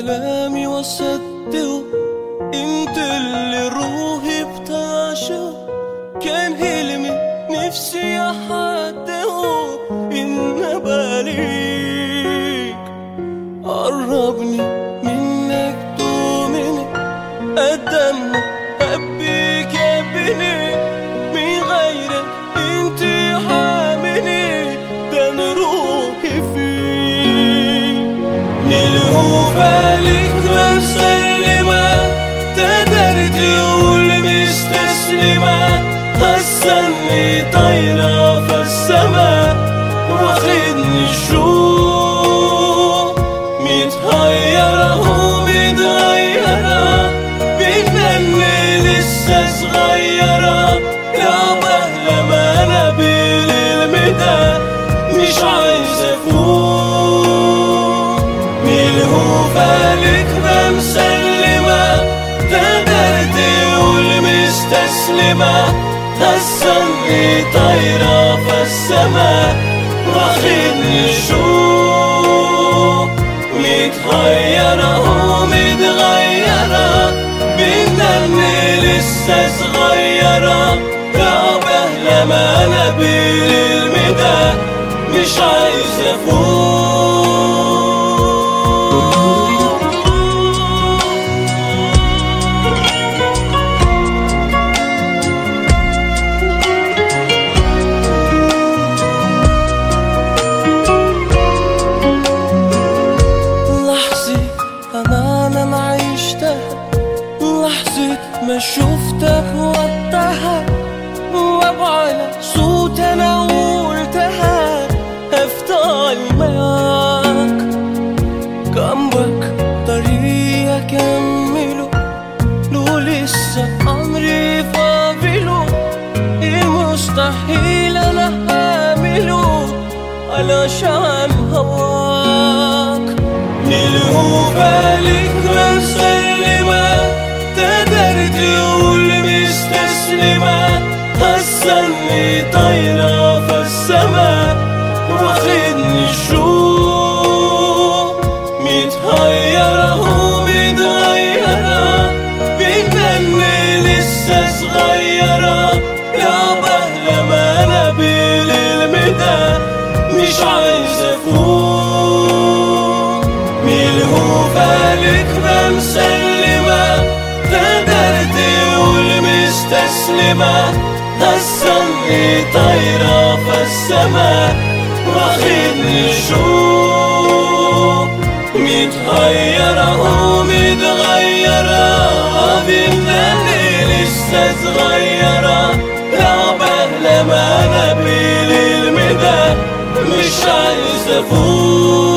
كلامي وصدقه انت اللي روحي بتعشقه كان حلمي نفسي احققه ان باليك قربني منك دومني قدام حبيك يا بني من غيرك انت حامني ده انا روحي فيك الهوفة ليك مسلمة تقدر تقول مستسلمة حسني طايرة في السما واخدني الشوق متهيرة ومتغيرة بتنمي لسه صغيرة يا مهلا ما انا بالمدى مش عايز افوق ملهوفة لك مسلمة تقدر تقول مستسلمة حسني طايرة في السما واخدني الشوق متغيرة ومتغيرة بتنمي لسه صغيرة يا مهلا ما انا بالمدى مش عايز افوق لحظة أمانة ما عشتها لحظة ما شفتك وقتها وابعلى صوت أنا قلتها أفضل معاك جنبك طريق أكمله لو لسه عمري فاضله المستحيل أنا هعمله علشان هواك الهوفة لك مسلمة تقدر تقول مستسلمة حسني طايرة في السما واخدني الشوق متهيرة ومتغيرة بتنمي لسه صغيرة يا مهلا ما انا بالمدى مش عايز افوق ملهوفة لك مسلمة تقدر تقول مستسلمة حسني طايرة في السما واخدني الشوق متغيرة ومتغيرة بتنمي لسه صغيرة يا مهلا ما انا بالمدى مش عايز افوق